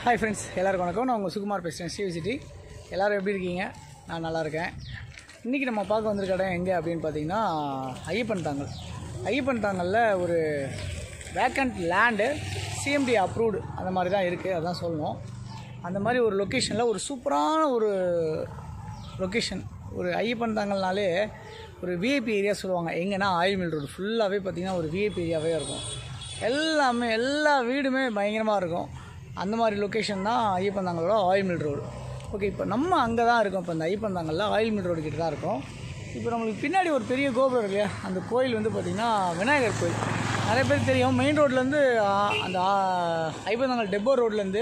hi friends எல்லாருக்கும் வணக்கம் நான் உங்கள் சுகுமார் பேசுகிறேன் சிவிசிட்டி எல்லோரும் எப்படி இருக்கீங்க நான் நல்லா இருக்கேன் இன்றைக்கி நம்ம பார்க்க வந்திருக்க இடம் எங்கே அப்படின்னு பார்த்தீங்கன்னா ஐயப்பன் தாங்கல் ஐயப்பன் தாங்கலில் ஒரு வேக்கண்ட் லேண்டு சிஎம்டி அப்ரூவ்டு அந்த மாதிரி தான் இருக்குது அதான் சொல்லணும் அந்த மாதிரி ஒரு லொக்கேஷனில் ஒரு சூப்பரான ஒரு லொக்கேஷன் ஒரு ஐயப்பன் தாங்கல்னாலே ஒரு விஐபி ஏரியா சொல்லுவாங்க எங்கன்னா ஆயில் மில் ரோடு ஃபுல்லாகவே பார்த்திங்கன்னா ஒரு விஐபி ஏரியாவே இருக்கும் எல்லாமே எல்லா வீடுமே பயங்கரமாக இருக்கும் அந்த மாதிரி லொக்கேஷன் தான் ஐயப்பந்தாங்களோட ஆயில் மில் ரோடு ஓகே இப்போ நம்ம அங்கே தான் இருக்கோம் இப்போ இந்த ஐயப்பந்தாங்கல்ல ஆயில் மில் ரோடு கிட்ட தான் இருக்கோம் இப்போ நம்மளுக்கு பின்னாடி ஒரு பெரிய கோபுரம் இருக்கு இல்லையா அந்த கோயில் வந்து பார்த்திங்கன்னா விநாயகர் கோயில் நிறைய பேருக்கு தெரியும் மெயின் ரோட்லேருந்து அந்த ஆ, ஐயப்பந்தாங்கல் டெப்போ ரோட்லேருந்து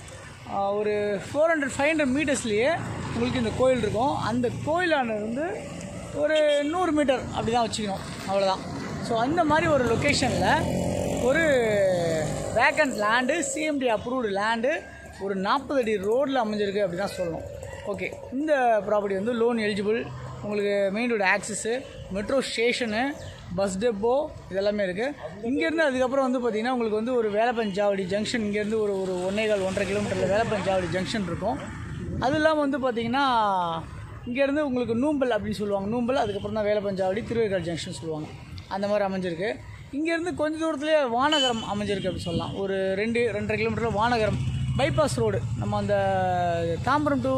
ஒரு ஃபோர் ஹண்ட்ரட் ஃபைவ் ஹண்ட்ரட் மீட்டர்ஸ்லேயே உங்களுக்கு இந்த கோயில் இருக்கும் அந்த கோயிலானது வந்து ஒரு நூறு மீட்டர் அப்படி தான் வச்சுக்கணும் அவ்வளோதான் ஸோ அந்த மாதிரி ஒரு லொக்கேஷனில் ஒரு vacant land CMD approved land ஒரு நாற்பது அடி ரோட்டில் அமைஞ்சிருக்கு அப்படி தான் சொல்லணும் ஓகே இந்த ப்ராப்பர்ட்டி வந்து லோன் எலிஜிபிள் உங்களுக்கு main road access metro station bus depot இதெல்லாமே இருக்குது இங்கேருந்து அதுக்கப்புறம் வந்து பார்த்திங்கன்னா உங்களுக்கு வந்து ஒரு வேலப்பஞ்சாவடி ஜங்ஷன் இங்கேருந்து ஒரு ஒரு ஒன்றே கால் ஒன்றரை கிலோமீட்டரில் வேலப்பஞ்சாவடி ஜங்ஷன் இருக்கும் அது இல்லாமல் வந்து பார்த்திங்கன்னா இங்கேருந்து உங்களுக்கு நூம்பல் அப்படின்னு சொல்லுவாங்க நூம்பல் அதுக்கப்புறம் தான் வேலப்பஞ்சாவடி திருவேற்காடு ஜங்ஷன் சொல்லுவாங்க அந்த மாதிரி அமைஞ்சிருக்கு இங்கேருந்து கொஞ்சம் தூரத்துலேயே வானகரம் அமைஞ்சிருக்கு அப்படி சொல்லலாம் ஒரு ரெண்டு ரெண்டரை கிலோமீட்டரில் வானகரம் பைபாஸ் ரோடு நம்ம அந்த தாம்பரம் டு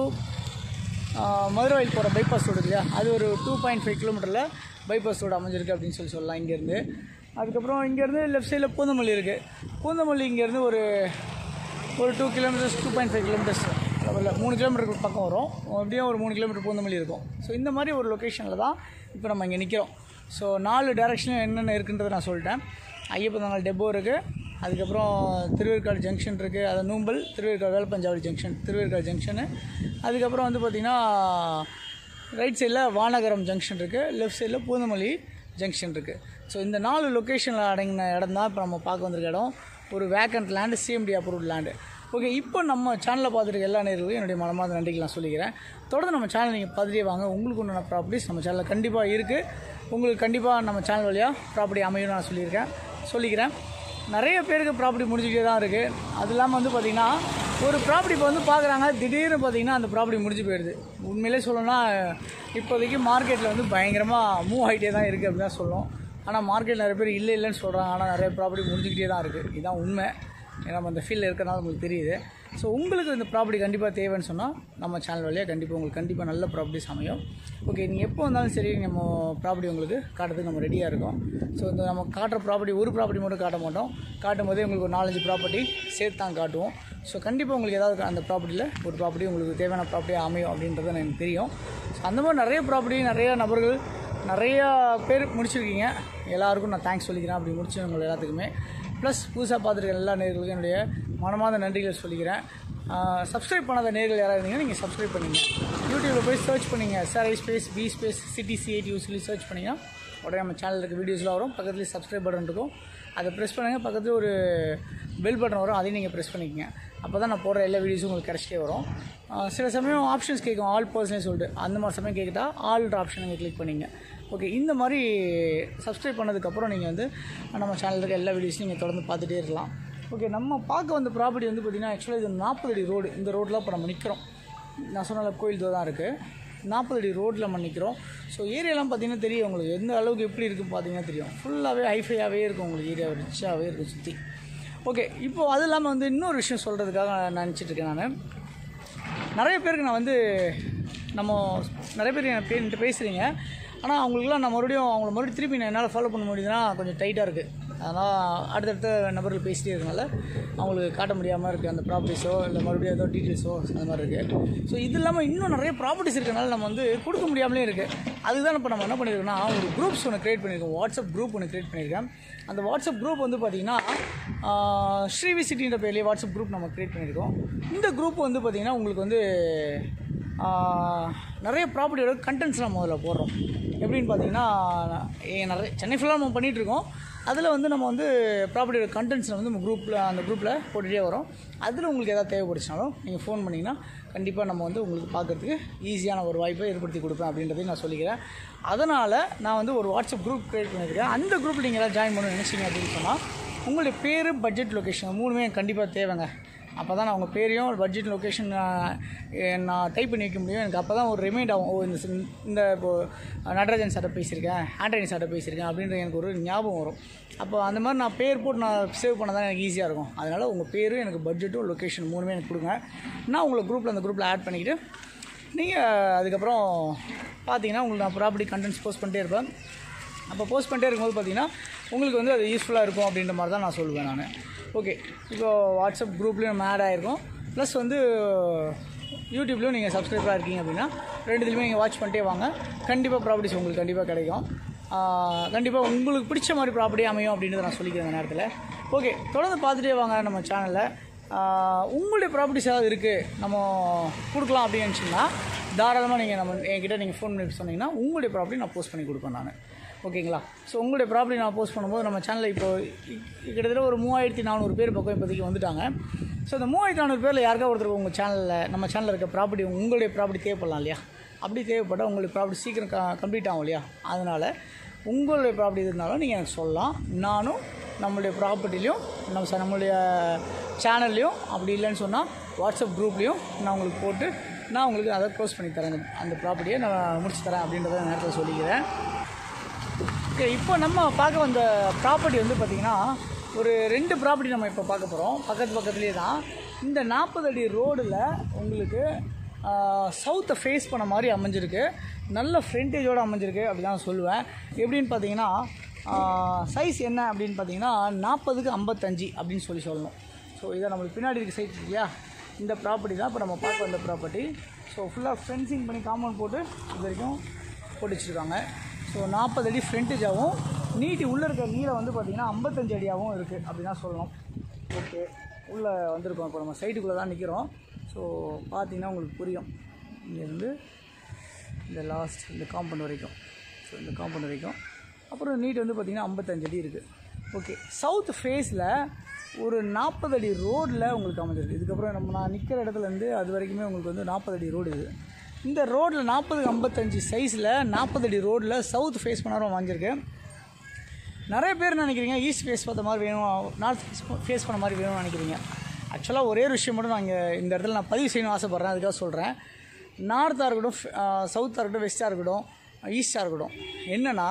மதுரவாயில் போகிற பைபாஸ் ரோடு இல்லையா அது ஒரு டூ பாயிண்ட் ஃபைவ் கிலோமீட்டரில் பைபாஸ் ரோடு அமைஞ்சிருக்கு அப்படின்னு சொல்லி சொல்லலாம் இங்கேருந்து அதுக்கப்புறம் இங்கேருந்து லெஃப்ட் சைடில் பூந்தமல்லி இருக்குது பூந்தமல்லி இங்கேருந்து ஒரு ஒரு two kilometres two point five kilometres இல்லை மூணு கிலோமீட்டருக்கு பக்கம் வரும் எப்படியும் ஒரு மூணு கிலோமீட்டர் பூந்தமல்லி இருக்கும் ஸோ இந்த மாதிரி ஒரு லொக்கேஷனில் தான் இப்போ நம்ம இங்கே நிற்கிறோம் ஸோ நாலு டேரக்ஷனில் என்னென்ன இருக்குன்றதை நான் சொல்லிட்டேன் ஐயப்பந்தாங்கல் டெப்போ இருக்குது அதுக்கப்புறம் திருவேற்காடு ஜங்ஷன் இருக்குது அது நூம்பல் திருவேற்காடு வேலப்பஞ்சாவடி ஜங்ஷன் திருவேற்காடு ஜங்ஷனு அதுக்கப்புறம் வந்து பார்த்திங்கன்னா ரைட் சைடில் வானகரம் ஜங்ஷன் இருக்குது லெஃப்ட் சைடில் பூந்தமல்லி ஜங்ஷன் இருக்குது ஸோ இந்த நாலு லொக்கேஷனில் அடங்கின இடம் தான் இப்போ நம்ம பார்க்க வந்திருக்க இடம் ஒரு vacant land CMD approved land okay இப்போ நம்ம சேனலை பார்த்துருக்க எல்லா நேர்களுக்கும் என்னுடைய மனமார்ந்த நன்றிகள் நான் சொல்லிக்கிறேன் தொடர்ந்து நம்ம சேனல் நீங்கள் பார்த்துட்டே வாங்க உங்களுக்கு உண்டான ப்ராப்பர்ட்டிஸ் நம்ம சேனலில் கண்டிப்பாக இருக்குது உங்களுக்கு கண்டிப்பாக நம்ம சேனல் வழியாக ப்ராப்பர்ட்டி அமையும் நான் சொல்லியிருக்கேன் சொல்லிக்கிறேன் நிறைய பேருக்கு ப்ராப்பர்ட்டி முடிஞ்சுக்கிட்டே தான் இருக்குது அது இல்லாமல் வந்து பார்த்திங்கன்னா ஒரு ப்ராப்பர்ட்டி இப்போ வந்து பார்க்குறாங்க திடீர்னு பார்த்திங்கன்னா அந்த ப்ராப்பர்ட்டி முடிஞ்சு போயிடுது உண்மையிலே சொல்லணும்னா இப்போதைக்கு மார்க்கெட்டில் வந்து பயங்கரமாக மூவ் ஆகிட்டே தான் இருக்குது அப்படின்னு தான் சொல்லணும் ஆனால் மார்க்கெட் நிறைய பேர் இல்லை இல்லைன்னு சொல்கிறாங்க ஆனால் நிறைய ப்ராப்பர்ட்டி முடிஞ்சுக்கிட்டே தான் இருக்குது இதுதான் உண்மை ஏன்னா நம்ம அந்த ஃபீல்டில் இருக்கிறனால உங்களுக்கு தெரியுது ஸோ உங்களுக்கு இந்த ப்ராப்பர்ட்டி கண்டிப்பாக தேவைன்னு சொன்னால் நம்ம சேனல் வழியாக கண்டிப்பாக உங்களுக்கு கண்டிப்பாக நல்ல ப்ராப்பர்ட்டிஸ் அமையும் ஓகே நீங்கள் எப்போ வந்தாலும் சரி நம்ம ப்ராப்பர்ட்டி உங்களுக்கு காட்டுறதுக்கு நம்ம ரெடியாக இருக்கோம் ஸோ இந்த நம்ம காட்டுற ப்ராப்பர்ட்டி ஒரு ப்ராப்பர்ட்டி மட்டும் காட்ட மாட்டோம் காட்டும் போதே உங்களுக்கு ஒரு நாலஞ்சு ப்ராப்பர்ட்டி சேர்த்து தான் காட்டுவோம் ஸோ கண்டிப்பாக உங்களுக்கு ஏதாவது அந்த ப்ராப்பர்ட்டியில் ஒரு ப்ராப்பர்ட்டி உங்களுக்கு தேவையான ப்ராப்பர்ட்டியாக அமையும் அப்படின்றது எனக்கு தெரியும் ஸோ அந்த மாதிரி நிறைய ப்ராப்பர்ட்டி நிறைய நபர்கள் நிறையா பேர் முடிச்சிருக்கீங்க எல்லாருக்கும் நான் தேங்க்ஸ் சொல்லிக்கிறேன் அப்படி முடிச்சவங்க எல்லாத்துக்குமே ப்ளஸ் புதுசாக பார்த்துருக்க எல்லா நேர்களுக்கும் என்னுடைய மனமார்ந்த நன்றிகளை சொல்லிக்கிறேன் சப்ஸ்கிரைப் பண்ணாத நேர்கள் யாராவது இருந்தீங்கன்னா நீங்கள் சப்ஸ்கிரைப் பண்ணுங்க யூடியூப்பில் போய் சர்ச் பண்ணுங்க sir space B space city CIT சொல்லி சர்ச் பண்ணிங்கன்னா உடனே நம்ம சேனலில் இருக்க வீடியோஸ்லாம் வரும் பக்கத்துலேயே சப்ஸ்கிரைப் பட்டன் இருக்கும் அதை ப்ரெஸ் பண்ணுங்கள் பக்கத்தில் ஒரு பெல் பட்டன் வரும் அதையும் நீங்கள் ப்ரெஸ் பண்ணிக்கங்க அப்போ தான் நான் போடுற எல்லா வீடியோஸும் உங்களுக்கு கிடச்சிட்டே வரும் ஆஹ் சில சமயம் ஆப்ஷன்ஸ் கேட்கும் ஆல் பர்சனே சொல்லிட்டு அந்த மாதிரி சமயம் கேட்குதா ஆல்ன்ற ஆப்ஷன் நீங்கள் கிளிக் பண்ணிங்க ஓகே இந்த மாதிரி சப்ஸ்கிரைப் பண்ணதுக்கப்புறம் நீங்கள் வந்து நம்ம சேனலில் இருக்க எல்லா வீடியோஸும் நீங்கள் தொடர்ந்து பார்த்துட்டே இருக்கலாம் ஓகே நம்ம பார்க்க வந்த ப்ராப்பர்ட்டி வந்து பார்த்திங்கன்னா ஆக்சுவலாக இது நாற்பது அடி ரோடு இந்த ரோட்டில் இப்போ நம்ம நிற்கிறோம் நான் சொன்னால கோயில் தான் இருக்குது நாற்பது அடி ரோட்டில் நம்ம நிற்கிறோம் ஸோ ஏரியாலாம் பார்த்தீங்கன்னா தெரியும் உங்களுக்கு எந்த அளவுக்கு எப்படி இருக்குது பார்த்தீங்கன்னா தெரியும் ஃபுல்லாகவே ஹைஃபையாகவே இருக்கும் உங்களுக்கு ஏரியா ரிச்சாகவே இருக்கும் சுற்றி ஓகே இப்போது அது இல்லாமல் வந்து இன்னொரு விஷயம் சொல்கிறதுக்காக நான் நினச்சிட்டு இருக்கேன் நான் நிறைய பேருக்கு நான் வந்து நம்ம நிறைய பேர் என் பேர் பேசுகிறீங்க ஆனால் அவங்களுக்குலாம் நான் மறுபடியும் அவங்கள மறுபடியும் திருப்பி நான் என்னால் ஃபாலோ பண்ண முடியுதுன்னா கொஞ்சம் டைட்டாக இருக்குது அதனால் அடுத்தடுத்த நபர்கள் பேசிட்டே இருக்கனால அவங்களுக்கு காட்ட முடியாமல் இருக்குது அந்த ப்ராப்பர்ட்டிஸோ இல்லை மறுபடியும் ஏதோ டீட்டெயில்ஸோ அந்த மாதிரி இருக்குது ஸோ இது இல்லாமல் இன்னும் நிறைய ப்ராப்பர்ட்டிஸ் இருக்கனால நம்ம வந்து கொடுக்க முடியாமலே இருக்குது அதுதான் இப்போ நம்ம என்ன பண்ணியிருக்கோம்னா ஒரு குரூப்ஸ் ஒன்று க்ரியேட் பண்ணியிருக்கோம் வாட்ஸ்அப் குரூப் ஒன்று க்ரியேட் பண்ணியிருக்கேன் அந்த வாட்ஸ்அப் குரூப் வந்து பார்த்திங்கன்னா ஸ்ரீவி சிட்டின்ற பேர்லேயே வாட்ஸ்அப் குரூப் நம்ம க்ரியேட் பண்ணியிருக்கோம் இந்த குரூப் வந்து பார்த்திங்கன்னா உங்களுக்கு வந்து ஆஹ், நிறைய ப்ராப்பர்ட்டியோட கண்டென்ட்ஸ் நம்ம அதில் போடுறோம் எப்படின்னு பார்த்தீங்கன்னா ஏ- நிறைய சென்னை ஃபுல்லாக நம்ம பண்ணிகிட்டு இருக்கோம் அதில் வந்து நம்ம வந்து ப்ராப்பர்ட்டியோட கண்டென்ட்ஸில் வந்து நம்ம குரூப்பில் அந்த குரூப்பில் போட்டுகிட்டே வரோம் அதில் உங்களுக்கு எதாவது தேவைப்படுச்சுனாலும் நீங்கள் ஃபோன் பண்ணிங்கன்னா கண்டிப்பாக நம்ம வந்து உங்களுக்கு பார்க்கறதுக்கு ஈஸியான ஒரு வாய்ப்பை ஏற்படுத்தி கொடுப்பேன் அப்படின்றதையும் நான் சொல்லிக்கிறேன் அதனால் நான் வந்து ஒரு வாட்ஸ்அப் குரூப் க்ரியேட் பண்ணியிருக்கேன் அந்த குரூப்பில் நீங்கள் எதாவது ஜாயின் பண்ணணும்னு நினச்சிங்க அப்படின்னு சொன்னால் உங்களுடைய பேர் பட்ஜெட் லொக்கேஷன் மூணுமே எனக்கு கண்டிப்பாக தேவைங்க அப்போ தான் நான் உங்கள் பேரையும் பட்ஜெட் லொக்கேஷன் நான் டைப் பண்ணி வைக்க முடியும் எனக்கு அப்போ தான் ஒரு ரிமைண்ட் ஆகும் ஓ இந்த சி- இந்த இப்போ நடராஜன் சார்ட்ட பேசியிருக்கேன் ஆண்டனி சார்ட்ட பேசியிருக்கேன் அப்படின்ற எனக்கு ஒரு ஞாபகம் வரும் அப்போ அந்த மாதிரி நான் பேர் போட்டு நான் சேவ் பண்ண தான் எனக்கு ஈஸியாக இருக்கும் அதனால் உங்கள் பேரும் எனக்கு பட்ஜெட்டும் லொக்கேஷன் மூணுமே எனக்கு கொடுங்க நான் உங்களை குரூப்பில் அந்த குரூப்பில் ஆட் பண்ணிக்கிட்டு நீங்கள் அதுக்கப்புறம் பார்த்தீங்கன்னா உங்களுக்கு நான் ப்ராப்பர்ட்டி கண்டென்ட்ஸ் போஸ்ட் பண்ணிட்டே இருப்பேன் அப்போ போஸ்ட் பண்ணிட்டே இருக்கும்போது பார்த்தீங்கன்னா உங்களுக்கு வந்து அது யூஸ்ஃபுல்லாக இருக்கும் அப்படின்ற மாதிரி தான் நான் சொல்லுவேன் நான் ஓகே இப்போ வாட்ஸ்அப் குரூப்லேயும் நம்ம ஆட் ஆகிருக்கோம் ப்ளஸ் வந்து யூடியூப்லேயும் நீங்கள் சப்ஸ்கிரைபராக இருக்கீங்க அப்படின்னா ரெண்டுத்துலையுமே நீங்கள் வாட்ச் பண்ணிட்டே வாங்க கண்டிப்பாக ப்ராப்பர்ட்டிஸ் உங்களுக்கு கண்டிப்பாக கிடைக்கும் கண்டிப்பாக உங்களுக்கு பிடிச்ச மாதிரி ப்ராப்பர்ட்டி அமையும் அப்படின்றத நான் சொல்லிக்கிறேன் இந்த நேரத்தில் ஓகே தொடர்ந்து பார்த்துட்டே வாங்க நம்ம சேனலில் உங்களுடைய ப்ராப்பர்ட்டிஸ் ஏதாவது இருக்குது நம்ம கொடுக்கலாம் அப்படின்னு நினச்சிங்கன்னா தாராளமாக நீங்கள் நம்ம என்கிட்ட நீங்கள் ஃபோன் பண்ணி சொன்னீங்கன்னா உங்களுடைய ப்ராப்பர்ட்டி நான் போஸ்ட் பண்ணி கொடுப்பேன் நான் ஓகேங்களா ஸோ உங்களுடைய ப்ராப்பர்ட்டி நான் போஸ்ட் பண்ணும்போது நம்ம சேனலில் இப்போ இ- கிட்டத்தட்ட ஒரு மூவாயிரத்தி நானூறு பேர் பக்கம் இப்போதைக்கு வந்துட்டாங்க ஸோ இந்த மூவாயிரத்தி நானூறு பேரில் யாருக்கா ஒருத்தர் உங்கள் சேனலில் நம்ம சேனலில் இருக்க ப்ராப்பர்ட்டி உங்களுடைய ப்ராப்பர்ட்டி தேவைப்படலாம் இல்லையா அப்படி தேவைப்பட்டால் உங்களுக்கு ப்ராப்பர்ட்டி சீக்கிரம் க கம்ப்ளீட் ஆகும் இல்லையா அதனால் உங்களுடைய ப்ராப்பர்ட்டி இருந்தாலும் நீங்கள் எனக்கு சொல்லலாம் நானும் நம்மளுடைய ப்ராப்பர்ட்டிலையும் நம்ம ச- நம்மளுடைய சேனல்லையும் அப்படி இல்லைன்னு சொன்னால் வாட்ஸ்அப் குரூப்லேயும் நான் உங்களுக்கு போட்டு நான் உங்களுக்கு அதை க்ளோஸ் பண்ணி தரேன் அந்த- அந்த ப்ராப்பர்ட்டியை நான் முடிச்சு தரேன் அப்படின்றத இந்த நேரத்தில் சொல்லிக்கிறேன் ஓகே இப்போ நம்ம பார்க்க வந்த ப்ராப்பர்ட்டி வந்து பார்த்திங்கன்னா ஒரு ரெண்டு ப்ராப்பர்ட்டி நம்ம இப்போ பார்க்க போகிறோம் பக்கத்து பக்கத்துலேயே தான் இந்த நாற்பது அடி ரோடில் உங்களுக்கு சவுத்தை ஃபேஸ் பண்ண மாதிரி அமைஞ்சிருக்கு நல்ல ஃப்ரண்டேஜோடு அமைஞ்சிருக்கு அப்படி தான் சொல்லுவேன் எப்படின்னு பார்த்தீங்கன்னா சைஸ் என்ன அப்படின்னு பார்த்தீங்கன்னா நாற்பதுக்கு ஐம்பத்தஞ்சு அப்படின்னு சொல்லி சொல்லணும் ஸோ இதை நம்மளுக்கு பின்னாடி இருக்க சைட் இல்லையா இந்த ப்ராப்பர்ட்டி தான் இப்போ நம்ம பார்க்க வந்த ப்ராப்பர்ட்டி ஸோ ஃபுல்லாக ஃபென்சிங் பண்ணி காம்பவுண்ட் போட்டு இது வரைக்கும் போட்டு வச்சுருக்காங்க ஸோ நாற்பது அடி ஃப்ரண்டேஜாகவும் நீட்டி உள்ளே இருக்க நீளம் வந்து பார்த்திங்கன்னா ஐம்பத்தஞ்சு அடியாகவும் இருக்குது அப்படி தான் சொல்லணும் ஓகே உள்ளே வந்திருக்கோம் இப்போ நம்ம சைட்டுக்குள்ளே தான் நிற்கிறோம் ஸோ பார்த்தீங்கன்னா உங்களுக்கு புரியும் இங்கேருந்து இந்த லாஸ்ட் இந்த காம்பவுண்ட் வரைக்கும் ஸோ இந்த காம்பவுண்ட் வரைக்கும் அப்புறம் நீட் வந்து பார்த்திங்கன்னா ஐம்பத்தஞ்சு அடி இருக்குது ஓகே சவுத் ஃபேஸில் ஒரு நாற்பது அடி ரோடில் உங்களுக்கு அமைஞ்சிருக்கு இதுக்கப்புறம் நம்ம நான் நிற்கிற இடத்துலேருந்து அது வரைக்குமே உங்களுக்கு வந்து நாற்பது அடி ரோடு இது இந்த ரோட்டில் நாற்பது ஐம்பத்தஞ்சு சைஸில் நாற்பது அடி ரோடில் சவுத் ஃபேஸ் பண்ணாரம் வாங்கியிருக்கு நிறைய பேர் நினைக்கிறீங்க ஈஸ்ட் ஃபேஸ் பார்த்த மாதிரி வேணும் நார்த் ஃபேஸ் பண்ண மாதிரி வேணும்னு நினைக்கிறீங்க ஆக்சுவலாக ஒரே ஒரு விஷயம் மட்டும் நான் இங்கே இந்த இடத்துல நான் பதிவு செய்யணும் ஆசைப்பட்றேன் அதுக்காக சொல்கிறேன் நார்த்தாக இருக்கட்டும் சவுத்தாக இருக்கட்டும் வெஸ்ட்டாக இருக்கட்டும் ஈஸ்டாக இருக்கட்டும் என்னென்னா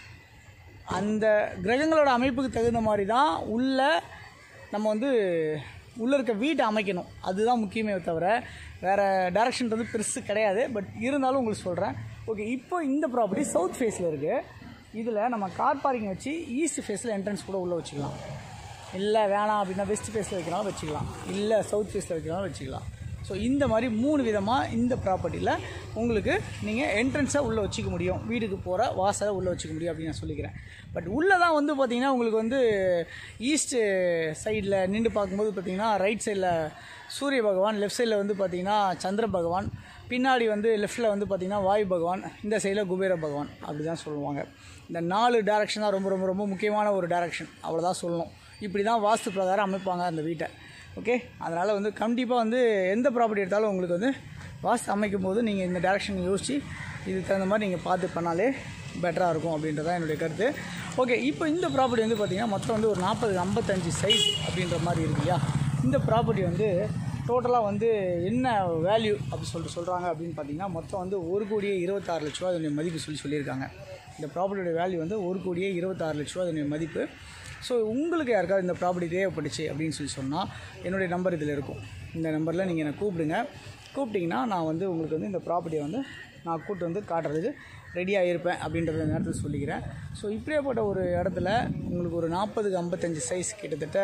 அந்த கிரகங்களோட அமைப்புக்கு தகுந்த மாதிரி தான் உள்ள நம்ம வந்து உள்ளே இருக்க வீட்டை அமைக்கணும் அதுதான் முக்கியமே தவிர வேறு டைரக்ஷன்றது பெருசு கிடையாது பட் இருந்தாலும் உங்களுக்கு சொல்கிறேன் ஓகே இப்போ இந்த ப்ராப்பர்ட்டி சவுத் ஃபேஸில் இருக்குது இதில் நம்ம கார் பார்க்கிங் வச்சு ஈஸ்ட் ஃபேஸில் என்ட்ரன்ஸ் கூட உள்ளே வச்சுக்கலாம் இல்லை வேணாம் அப்படின்னா வெஸ்ட் ஃபேஸில் வைக்கலாம் வச்சுக்கலாம் இல்லை சவுத் ஃபேஸில் வைக்கலாம் வச்சுக்கலாம் ஸோ இந்த மாதிரி மூணு விதமாக இந்த ப்ராப்பர்ட்டியில் உங்களுக்கு நீங்கள் என்ட்ரன்ஸை உள்ளே வச்சுக்க முடியும் வீட்டுக்கு போகிற வாசலை உள்ளே வச்சுக்க முடியும் அப்படின்னு நான் சொல்லிக்கிறேன் பட் உள்ளே தான் வந்து பார்த்திங்கன்னா உங்களுக்கு வந்து ஈஸ்ட்டு சைடில் நின்று பார்க்கும்போது பார்த்திங்கன்னா ரைட் சைடில் சூரிய பகவான் லெஃப்ட் சைடில் வந்து பார்த்திங்கன்னா சந்திர பகவான் பின்னாடி வந்து லெஃப்ட்டில் வந்து பார்த்திங்கன்னா வாயு பகவான் இந்த சைடில் குபேர பகவான் அப்படி தான் சொல்லுவாங்க இந்த நாலு டேரக்ஷன் தான் ரொம்ப ரொம்ப ரொம்ப முக்கியமான ஒரு டேரக்ஷன் அவ்வளோதான் சொல்லணும் இப்படி தான் வாஸ்து பிரகாரம் அமைப்பாங்க அந்த வீட்டை ஓகே அதனால் வந்து கண்டிப்பாக வந்து எந்த ப்ராப்பர்ட்டி எடுத்தாலும் உங்களுக்கு வந்து வாஸ்து அமைக்கும் போது நீங்கள் இந்த டேரக்ஷன் யோசித்து இதுக்கு தகுந்த மாதிரி நீங்கள் பார்த்து பண்ணாலே பெட்டராக இருக்கும் அப்படின்றது தான் என்னுடைய கருத்து ஓகே இப்போ இந்த ப்ராப்பர்ட்டி வந்து பார்த்திங்கன்னா மொத்தம் வந்து ஒரு நாற்பது ஐம்பத்தஞ்சு சைஸ் அப்படின்ற மாதிரி இருக்கு இல்லையா இந்த ப்ராப்பர்ட்டி வந்து டோட்டலாக வந்து என்ன வேல்யூ அப்படி சொல்லிட்டு சொல்கிறாங்க அப்படின்னு பார்த்தீங்கன்னா மொத்தம் வந்து ஒரு கோடியே இருபத்தாறு லட்ச ரூபா அதனுடைய மதிப்பு சொல்லி சொல்லியிருக்காங்க இந்த ப்ராப்பர்ட்டியோட வேல்யூ வந்து ஒரு கோடியே இருபத்தாறு லட்ச ரூபா அதனுடைய மதிப்பு ஸோ உங்களுக்கு யாருக்காவது இந்த ப்ராப்பர்ட்டி தேவைப்பட்டுச்சு அப்படின்னு சொல்லி சொன்னால் என்னுடைய நம்பர் இதில் இருக்கும் இந்த நம்பரில் நீங்கள் என்னை கூப்பிடுங்க கூப்பிட்டிங்கன்னா நான் வந்து உங்களுக்கு வந்து இந்த ப்ராப்பர்ட்டியை வந்து நான் கூப்பிட்டு வந்து காட்டுறதுக்கு ரெடியாக இருப்பேன் அப்படின்றத இந்த நேரத்தில் சொல்லிக்கிறேன் ஸோ இப்படியாப்பட்ட ஒரு இடத்துல உங்களுக்கு ஒரு நாற்பதுக்கு ஐம்பத்தஞ்சு சைஸ் கிட்டத்தட்ட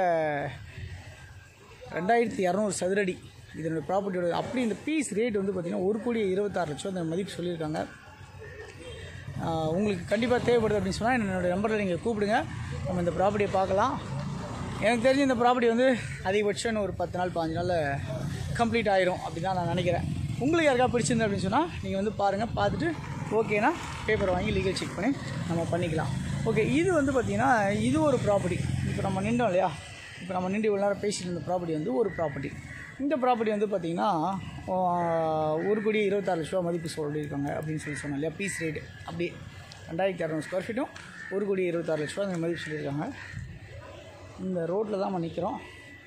ரெண்டாயிரத்தி இரநூறு சதுரடி இதனுடைய ப்ராப்பர்ட்டியோட அப்படி இந்த பீஸ் ரேட் வந்து பார்த்திங்கன்னா ஒரு கோடி இருபத்தாறு லட்சம் அந்த மதிப்பு சொல்லியிருக்காங்க ஆஹ் உங்களுக்கு கண்டிப்பாக தேவைப்படுது அப்படின்னு சொன்னால் என்னோடய நம்பரில் நீங்கள் கூப்பிடுங்க நம்ம இந்த ப்ராப்பர்ட்டியை பார்க்கலாம் எனக்கு தெரிஞ்ச இந்த ப்ராப்பர்ட்டி வந்து அதிகபட்சம் இன்னும் ஒரு பத்து நாள் பாஞ்சு நாளில் கம்ப்ளீட் ஆயிரும் அப்படி தான் நான் நினைக்கிறேன் உங்களுக்கு யாருக்கா பிடிச்சிருந்து அப்படின்னு சொன்னால் நீங்கள் வந்து பாருங்கள் பார்த்துட்டு ஓகேனா பேப்பர் வாங்கி லீகல் செக் பண்ணி நம்ம பண்ணிக்கலாம் ஓகே இது வந்து பார்த்திங்கன்னா இது ஒரு ப்ராப்பர்ட்டி இப்போ நம்ம நின்றோம் இல்லையா இப்போ நம்ம நின்று இவ்வளோ நேரம் பேசிட்டு இருந்த ப்ராப்பர்ட்டி வந்து ஒரு ப்ராப்பர்ட்டி இந்த ப்ராப்பர்ட்டி வந்து பார்த்திங்கன்னா ஒரு கோடி இருபத்தாறு லட்ச ரூபா மதிப்பு சொல்லியிருக்காங்க அப்படின்னு சொல்லி சொன்னோம் இல்லையா பீஸ் ரேட்டு அப்படி ரெண்டாயிரத்தி அறநூறு ஸ்கொயர் ஃபீட்டும் ஒரு கோடி இருபத்தாறு லட்ச ரூபா அந்த மதிப்பு சொல்லியிருக்காங்க இந்த ரோட்டில் தான் நம்ம நிற்கிறோம்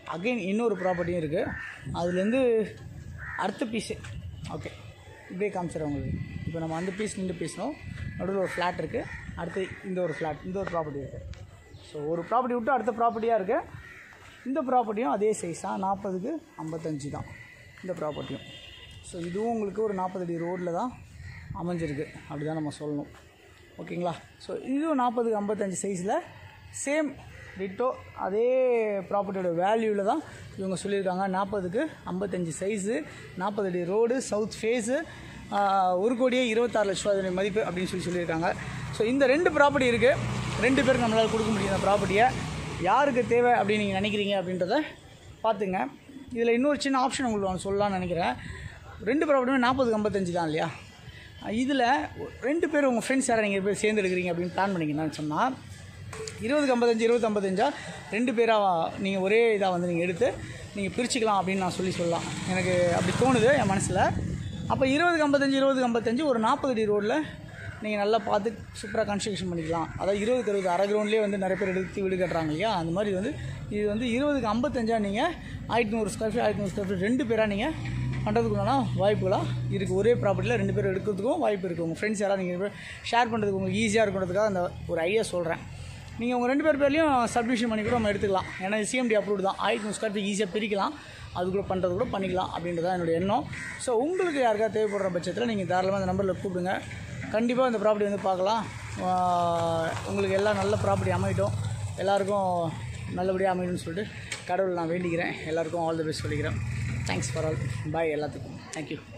அகைன் இன்னொரு ப்ராப்பர்ட்டியும் இருக்குது அதுலேருந்து அடுத்த பீஸு ஓகே இப்படியே காமிச்சிடுறேன் உங்களுக்கு இப்போ நம்ம அந்த பீஸ் நின்று பேசணும் நடுவில் ஒரு ஃப்ளாட் இருக்குது அடுத்து இந்த ஒரு ஃப்ளாட் இந்த ஒரு ப்ராப்பர்ட்டி இருக்குது ஸோ ஒரு ப்ராப்பர்ட்டி விட்டு அடுத்த ப்ராப்பர்ட்டியாக இருக்குது இந்த ப்ராப்பர்ட்டியும் அதே சைஸ் தான் நாற்பதுக்கு ஐம்பத்தஞ்சு தான் இந்த ப்ராப்பர்ட்டியும் ஸோ இதுவும் உங்களுக்கு ஒரு நாற்பது அடி ரோட்டில் தான் அமைஞ்சிருக்கு அப்படி தான் நம்ம சொல்லணும் ஓகேங்களா ஸோ இதுவும் நாற்பதுக்கு ஐம்பத்தஞ்சு சைஸில் சேம் டிட்டோ அதே ப்ராப்பர்ட்டியோட வேல்யூவில் தான் இவங்க சொல்லியிருக்காங்க நாற்பதுக்கு ஐம்பத்தஞ்சு சைஸு நாற்பது அடி ரோடு சவுத் ஃபேஸு ஒரு கோடியே இருபத்தாறு லட்ச ரூபா இதனுடைய மதிப்பு அப்படின்னு சொல்லி சொல்லியிருக்காங்க ஸோ இந்த ரெண்டு ப்ராப்பர்ட்டி இருக்குது ரெண்டு பேருக்கு நம்மளால் கொடுக்க முடியும் இந்த ப்ராப்பர்ட்டியை யாருக்கு தேவை அப்படின்னு நீங்கள் நினைக்கிறீங்க அப்படின்றத பார்த்துங்க இதில் இன்னொரு சின்ன ஆப்ஷன் உங்களுக்கு நான் சொல்லலாம்னு நினைக்கிறேன் ரெண்டு ப்ராப்பர்ட்டியுமே நாற்பதுக்கு ஐம்பத்தஞ்சு தான் இல்லையா இதில் ரெண்டு பேர் உங்கள் ஃப்ரெண்ட்ஸ் யாரை நீங்கள் பேர் சேர்ந்து எடுக்கிறீங்க அப்படின்னு பிளான் பண்ணிங்கன்னு சொன்னால் இருபதுக்கு ஐம்பத்தஞ்சு இருபது ஐம்பத்தஞ்சா ரெண்டு பேராக நீங்கள் ஒரே இதாக வந்து நீங்கள் எடுத்து நீங்கள் பிரிச்சுக்கலாம் அப்படின்னு நான் சொல்லி சொல்லலாம் எனக்கு அப்படி தோணுது என் மனசில் அப்போ இருபதுக்கு ஐம்பத்தஞ்சு இருபதுக்கு ஐம்பத்தஞ்சு ஒரு நாற்பது அடி ரோட்டில் நீங்கள் நல்லா பார்த்து சூப்பராக கன்ஸ்ட்ரக்ஷன் பண்ணிக்கலாம் அதாவது இருபதுக்கு அறுபது அரை கிரவுண்ட்லேயே வந்து நிறைய பேர் எடுத்து வீடு கட்டுறாங்க இல்லையா அந்த மாதிரி வந்து இது வந்து இருபதுக்கு ஐம்பத்தஞ்சா நீங்கள் ஆயிரத்தி நூறு ஸ்கொயர் ஃபீட் ஆயிரத்தி நூறு ஸ்கொயர் ஃபீட் ரெண்டு பேராக நீங்கள் பண்ணுறதுக்குள்ளான வாய்ப்புகளாக இருக்குது ஒரே ப்ராப்பர்ட்டியில் ரெண்டு பேரும் எடுக்கிறதுக்கும் வாய்ப்பு இருக்குது உங்கள் ஃப்ரெண்ட்ஸ் யாராவது நீங்கள் ஷேர் பண்ணுறதுக்கு உங்களுக்கு ஈஸியாக இருக்கிறதுக்காக அந்த ஒரு ஐடியா சொல்கிறேன் நீங்கள் உங்கள் ரெண்டு பேர் பேர்லையும் சப்மிஷன் பண்ணி கூட நம்ம எடுத்துக்கலாம் ஏன்னா சிஎம்டி அப்ரூவ்டு தான் ஆயிரத்தி நூறு ஸ்கொயர் ஃபீட் ஈஸியாக பிரிக்கலாம் அது கூட பண்ணுறது கூட பண்ணிக்கலாம் அப்படின்றது தான் என்னுடைய எண்ணம் ஸோ உங்களுக்கு யாருக்காவது தேவைப்படுற பட்சத்தில் நீங்கள் தாராளமாக அந்த நம்பரில் கூப்பிடுங்க கண்டிப்பாக இந்த ப்ராப்பர்ட்டி வந்து பார்க்கலாம் ஆஹ் உங்களுக்கு எல்லாம் நல்ல ப்ராப்பர்ட்டி அமையட்டும் எல்லாருக்கும் நல்லபடியாக அமையணும்னு சொல்லிட்டு கடவுள் நான் வேண்டிக்கிறேன் எல்லாருக்கும் ஆல் தி பெஸ்ட் சொல்லிக்கிறேன் தேங்க்ஸ் ஃபார் ஆல் பாய் எல்லாத்துக்கும் தேங்க்யூ